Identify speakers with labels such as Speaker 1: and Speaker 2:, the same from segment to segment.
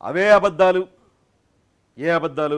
Speaker 1: అవే అబద్ధాలు ఏ అబద్ధాలు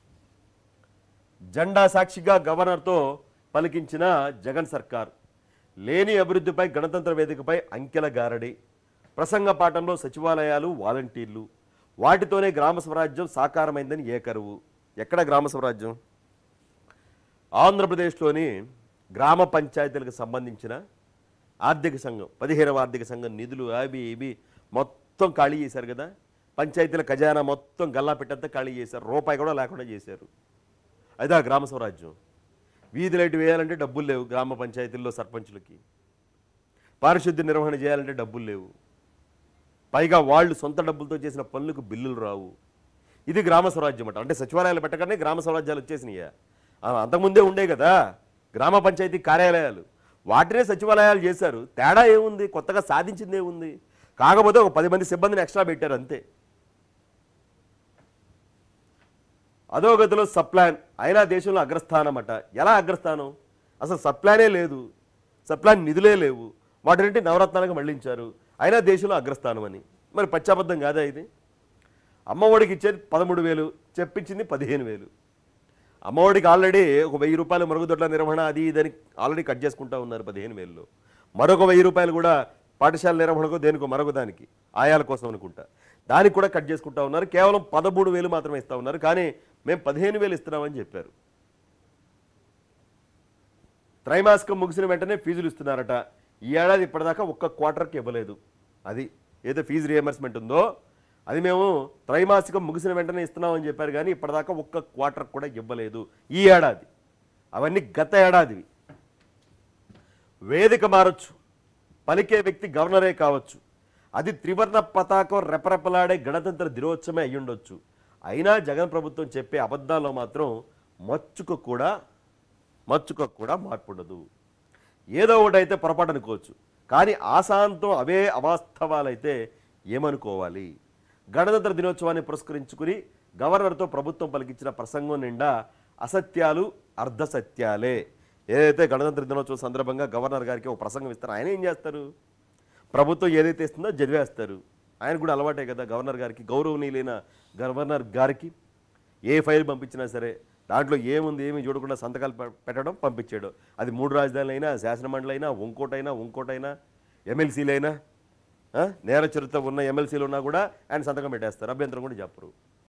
Speaker 1: జెండా సాక్షిగా గవర్నర్తో పలికించిన జగన్ సర్కార్ లేని అభివృద్ధిపై గణతంత్ర వేదికపై అంకెల గారడి ప్రసంగ పాఠంలో సచివాలయాలు వాలంటీర్లు వాటితోనే గ్రామ స్వరాజ్యం సాకారమైందని ఏకరువు ఎక్కడ గ్రామ స్వరాజ్యం ఆంధ్రప్రదేశ్లోని గ్రామ పంచాయతీలకు సంబంధించిన ఆర్థిక సంఘం పదిహేనవ ఆర్థిక సంఘం నిధులు అవి ఇవి మొత్తం ఖాళీ చేశారు కదా పంచాయతీల ఖజానా మొత్తం గల్లా పెట్టంతా ఖాళీ చేశారు రూపాయి కూడా లేకుండా చేశారు అదే గ్రామ స్వరాజ్యం వీధి లైట్ వేయాలంటే డబ్బులు లేవు గ్రామ పంచాయతీల్లో సర్పంచులకి పారిశుద్ధ్య నిర్వహణ చేయాలంటే డబ్బులు లేవు పైగా వాళ్ళు సొంత డబ్బులతో చేసిన పనులకు బిల్లులు రావు ఇది గ్రామ స్వరాజ్యం అంట అంటే సచివాలయాలు పెట్టగానే గ్రామ స్వరాజ్యాలు వచ్చేసినాయా ఆ, అంతకుముందే ఉండే కదా గ్రామ పంచాయతీ కార్యాలయాలు వాటినే సచివాలయాలు చేశారు తేడా ఏముంది కొత్తగా సాధించింది ఏముంది కాకపోతే ఒక పది మంది సిబ్బందిని ఎక్స్ట్రా పెట్టారు అంతే అధోగతిలో సప్లాన్ అయినా దేశంలో అగ్రస్థానం అట ఎలా అగ్రస్థానం అసలు సప్లానే లేదు సప్లాన్ నిధులే లేవు వాటిని నవరత్నాలకు మళ్ళించారు అయినా దేశంలో అగ్రస్థానం అని మరి పచ్చాబద్ధం కాదా ఇది అమ్మఒడికి ఇచ్చేది పదమూడు వేలు చెప్పించింది పదిహేను వేలు అమ్మఒడికి ఆల్రెడీ ఒక వెయ్యి రూపాయలు మరుగుదొడ్ల నిర్వహణ అది ఇదని ఆల్రెడీ కట్ చేసుకుంటా ఉన్నారు పదిహేను వేలలో మరొక వెయ్యి రూపాయలు కూడా పాఠశాల నిర్వహణకు దేనికో మరొక దానికి ఆయాల కోసం అనుకుంటా దానికి కూడా కట్ చేసుకుంటా ఉన్నారు కేవలం పదమూడు వేలు మాత్రమే ఇస్తా ఉన్నారు కానీ మేము పదిహేను వేలు ఇస్తున్నామని చెప్పారు త్రైమాసికం ముగిసిన వెంటనే ఫీజులు ఇస్తున్నారట ఈ ఏడాది ఇప్పటిదాకా ఒక్క క్వార్టర్కి ఇవ్వలేదు అది ఏదో ఫీజు రియంబర్స్మెంట్ ఉందో అది మేము త్రైమాసికం ముగిసిన వెంటనే ఇస్తున్నామని చెప్పారు కానీ ఇప్పటిదాకా ఒక్క క్వార్టర్ కూడా ఇవ్వలేదు ఈ ఏడాది అవన్నీ గత ఏడాదివి వేదిక మారొచ్చు పలికే వ్యక్తి గవర్నరే కావచ్చు అది త్రివర్ణ పతాకం రెపరెపలాడే గణతంత్ర దినోత్సవమే అయ్యుండొచ్చు అయినా జగన్ ప్రభుత్వం చెప్పే అబద్ధాల్లో మాత్రం మచ్చుకు కూడా మచ్చుకు కూడా మార్పు ఉండదు ఏదో ఒకటి అయితే పొరపాటు అనుకోవచ్చు కానీ ఆశాంతం అవే అవాస్తవాలైతే ఏమనుకోవాలి గణతంత్ర దినోత్సవాన్ని పురస్కరించుకుని గవర్నర్తో ప్రభుత్వం పలికించిన ప్రసంగం నిండా అసత్యాలు అర్ధసత్యాలే ఏదైతే గణతంత్ర దినోత్సవం సందర్భంగా గవర్నర్ గారికి ఒక ప్రసంగం ఇస్తారు ఆయన ఏం చేస్తారు ప్రభుత్వం ఏదైతే ఇస్తుందో చదివేస్తారు ఆయన కూడా అలవాటే కదా గవర్నర్ గారికి గౌరవనీయులైన గవర్నర్ గారికి ఏ ఫైల్ పంపించినా సరే దాంట్లో ఏముంది ఏమి చూడకుండా సంతకాలు పె- పెట్టడం పంపించాడు అది మూడు రాజధానులైనా శాసనమండలైనా ఇంకోటైనా ఇంకోటైనా ఎమ్మెల్సీలైనా ఆ, నేర చరిత్ర ఉన్న ఎమ్మెల్సీలు ఉన్నా కూడా ఆయన సంతకం పెట్టేస్తారు అభ్యంతరం కూడా చెప్పరు